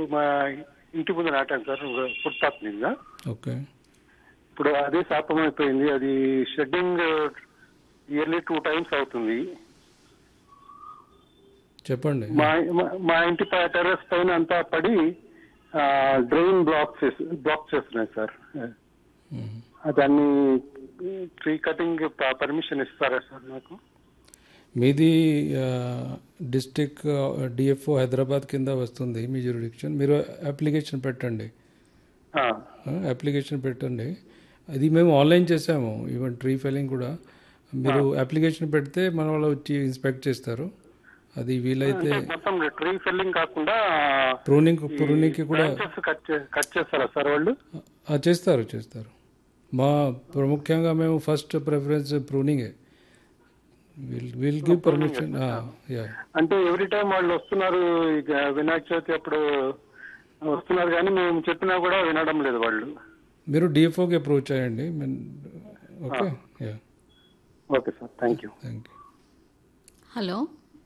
మా ఇంటి ముందు నాటాను సార్ ఫుట్పాత్ మీద ఓకే ఇప్పుడు అదే శాపం అయిపోయింది అది షెడ్డింగ్ ఇయర్లీ టూ టైమ్స్ అవుతుంది చెప్పండి మా మా- మా ఇంటి టెర్రస్ పైన అంతా పడి డ్రైన్ బ్లాక్ చేసి బ్లాక్ చేస్తున్నాయి సార్ మ్మ్. దాన్ని ట్రీ కటింగ్ పర్మిషన్ ఇస్తారా సార్ నాకు మీది డిస్టిక్ డిఎఫ్ఓ హైదరాబాద్ కింద వస్తుంది మీ జ్యూరిడిక్షన్ మీరు అప్లికేషన్ పెట్టండి ఆ, అప్లికేషన్ పెట్టండి అది మేము ఆన్లైన్ చేసాము ఈవెన్ ట్రీ ఫెలింగ్ కూడా మీరు అప్లికేషన్ పెడితే మన వాళ్ళు వచ్చి ఇన్స్పెక్ట్ చేస్తారు అది వీలైతే అంటే మొత్తం ట్రీ ఫెల్లింగ్ కాకుండా ప్రూనింగ్ ప్రూనింగ్కి కూడా బ్రాంచెస్ కట్ చే- కట్ చేస్తారా సార్ వాళ్ళు ఆ, చేస్తారు చేస్తారు మా ప్రముఖ్యంగా మేము ఫస్ట్ ప్రిఫరెన్స్ ప్రూనింగే will will give permission yeah అంటే ఎవ్రీ టైం వాళ్ళు వస్తున్నారు ఇక వినాయక చవితి అప్పుడు వస్తున్నారు కానీ మేము చెప్పినా కూడా వినడం లేదు వాళ్ళు మీరు డిఎఫ్ఓకి అప్రోచ్ అయ్యండి okay yeah okay sir thank you thank you hello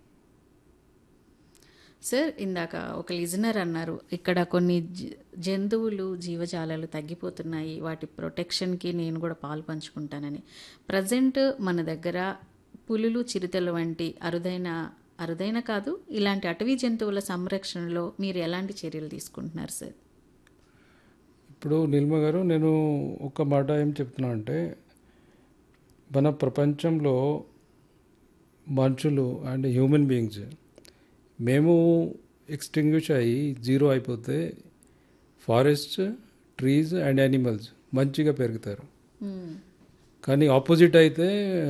sir ఇందాక ఒక లిజనర్ అన్నారు ఇక్కడ కొన్ని జ- జంతువులు జీవజాలాలు తగ్గిపోతున్నాయి వాటి ప్రొటెక్షన్కి నేను కూడా పాలు పంచుకుంటానని ప్రజెంట్ మన దగ్గర పులులు చిరుతలు వంటి అరుదైన అరుదైన కాదు ఇలాంటి అటవీ జంతువుల సంరక్షణలో మీరు ఎలాంటి చర్యలు తీసుకుంటున్నారు సార్ ఇప్పుడు నిల్మ గారు నేను ఒక మాట ఏం చెప్తున్నా అంటే మన ప్రపంచంలో మనుషులు అండ్ హ్యూమన్ బీయింగ్స్ మేము ఎక్స్టింగ్విష్ అయ్యి జీరో అయిపోతే ఫారెస్ట్ ట్రీస్ అండ్ యానిమల్స్ మంచిగా పెరుగుతారు మ్మ్. కానీ ఆపోజిట్ అయితే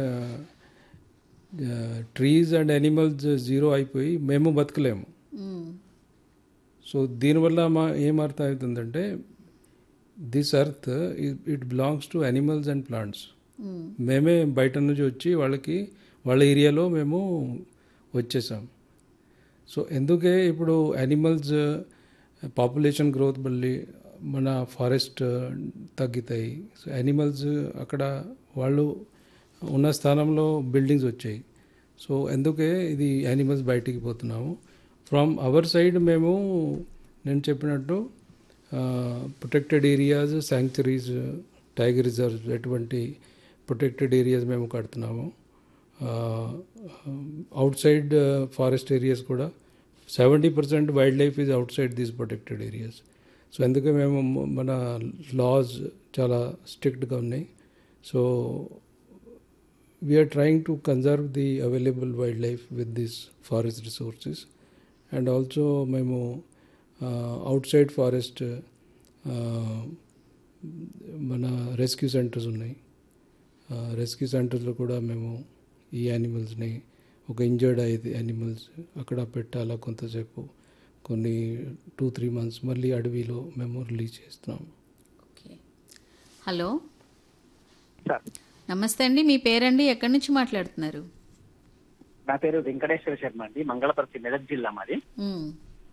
ట్రీస్ అండ్ యానిమల్స్ జీరో అయిపోయి మేము బతకలేము మ్మ్. సో దీనివల్ల మా ఏం అర్థం అవుతుందంటే this earth it belongs to animals and plants hmm. మేమే బయట నుంచి వచ్చి వాళ్ళకి వాళ్ళ ఏరియాలో మేము వచ్చేసాం సో ఎందుకే ఇప్పుడు యానిమల్స్ పాపులేషన్ గ్రోత్ మళ్ళీ మన ఫారెస్ట్ తగ్గుతాయి సో యానిమల్స్ అక్కడ వాళ్ళు ఉన్న స్థానంలో బిల్డింగ్స్ వచ్చాయి సో ఎందుకే ఇది యానిమల్స్ బయటికి పోతున్నాము ఫ్రమ్ అవర్ సైడ్ మేము నేను చెప్పినట్టు protected areas sanctuaries tiger reserves ఎటువంటి ప్రొటెక్టెడ్ ఏరియాస్ మేము కడుతున్నాము అవుట్ సైడ్ ఫారెస్ట్ ఏరియాస్ కూడా seventy percent wildlife is outside these protected areas so అందుకే మేము మన లాస్ చాలా స్ట్రిక్ట్గా ఉన్నాయి so we are trying to conserve the available wildlife with this forest resources and also మేము outside forest మన rescue centres ఉన్నాయి rescue సెంటర్స్లో కూడా మేము ఈ యానిమల్స్ని ఒక ఇంజర్డ్ అయితే యానిమల్స్ అక్కడ పెట్టాలా కొంతసేపు కొన్ని టూ త్రీ మంత్స్ మళ్ళీ అడవిలో మేము రిలీజ్ చేస్తున్నాము ఓకే హలో సార్ నమస్తే అండి మీ పేరండి ఎక్కడి నుంచి మాట్లాడుతున్నారు నా పేరు వెంకటేశ్వర శర్మ అండి మంగళపర్తి మెదక్ జిల్లా మాది మ్మ్.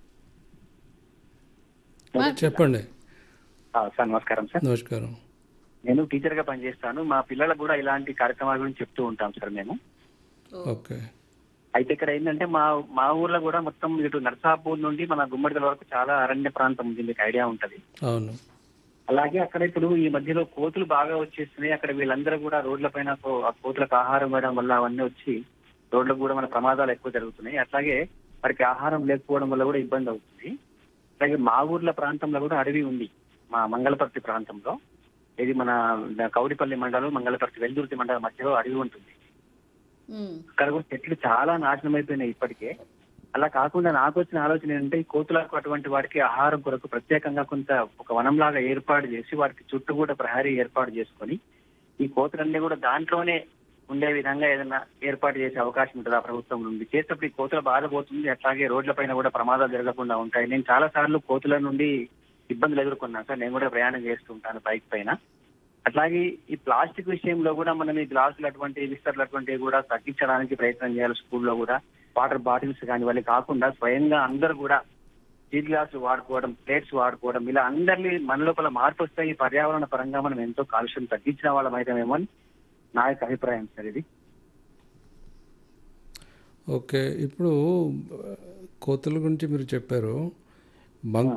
చెప్పండి ఆ, సార్ నమస్కారం సార్ నమస్కారం నేను టీచర్ గా పనిచేస్తాను మా పిల్లలకు కూడా ఇలాంటి కార్యక్రమాల గురించి చెప్తూ ఉంటాం సార్ మేము ఓకే అయితే ఇక్కడ ఏంటంటే మా మా ఊర్లో కూడా మొత్తం ఇటు నర్సాపూర్ నుండి మన గుమ్మడిదల వరకు చాలా అరణ్య ప్రాంతం ఉంది మీకు ఐడియా ఉంటది అవును అలాగే అక్కడ ఇప్పుడు ఈ మధ్యలో కోతులు బాగా వచ్చేస్తున్నాయి అక్కడ వీళ్ళందరూ కూడా రోడ్ల పైన కో- ఆ కోతులకు ఆహారం ఇవ్వడం వల్ల అవన్నీ వచ్చి రోడ్లకు కూడా మన ప్రమాదాలు ఎక్కువ జరుగుతున్నాయి అట్లాగే వారికి ఆహారం లేకపోవడం వల్ల కూడా ఇబ్బంది అవుతుంది అలాగే మా ఊర్ల ప్రాంతంలో కూడా అడవి ఉంది మా మంగళపర్తి ప్రాంతంలో ఇది మన కౌడిపల్లి మండలం మంగళపర్తి వెల్దుర్తి మండలం మధ్యలో అడవి ఉంటుంది మ్మ్. అక్కడ కూడా చెట్లు చాలా నాశనం అయిపోయినాయి ఇప్పటికే అలా కాకుండా నాకు వచ్చిన ఆలోచన ఏంటంటే ఈ కోతులకు అటువంటి వాటికి ఆహారం కొరకు ప్రత్యేకంగా కొంత ఒక వనంలాగా ఏర్పాటు చేసి వాటికి చుట్టూ కూడా ప్రహరీ ఏర్పాటు చేసుకొని ఈ కోతులన్నీ కూడా దాంట్లోనే ఉండే విధంగా ఏదైనా ఏర్పాటు చేసే అవకాశం ఉంటుంది ఆ ప్రభుత్వం నుండి చేసేటప్పుడు ఈ కోతుల బాధ పోతుంది అట్లాగే రోడ్ల పైన కూడా ప్రమాదాలు జరగకుండా ఉంటాయి నేను చాలా సార్లు కోతుల నుండి ఇబ్బందులు ఎదుర్కొన్నాను సార్ నేను కూడా ప్రయాణం చేస్తుంటాను బైక్ పైన అట్లాగే ఈ ప్లాస్టిక్ విషయంలో కూడా మనం ఈ గ్లాసులు అటువంటి విస్తర్లు అటువంటివి కూడా తగ్గించడానికి ప్రయత్నం చేయాలి స్కూల్లో కూడా వాటర్ బాటిల్స్ కానీ వాళ్ళు కాకుండా స్వయంగా అందరూ కూడా స్టీల్ గ్లాసులు వాడుకోవడం ప్లేట్స్ వాడుకోవడం ఇలా అందరినీ మన లోపల మార్పు వస్తే ఈ పర్యావరణ పరంగా మనం ఎంతో కాలుష్యం తగ్గించిన వాళ్ళం అయితేమేమో అని నా యొక్క అభిప్రాయం సార్ ఇది ఓకే ఇప్పుడు కోతుల గురించి మీరు చెప్పారు మంక్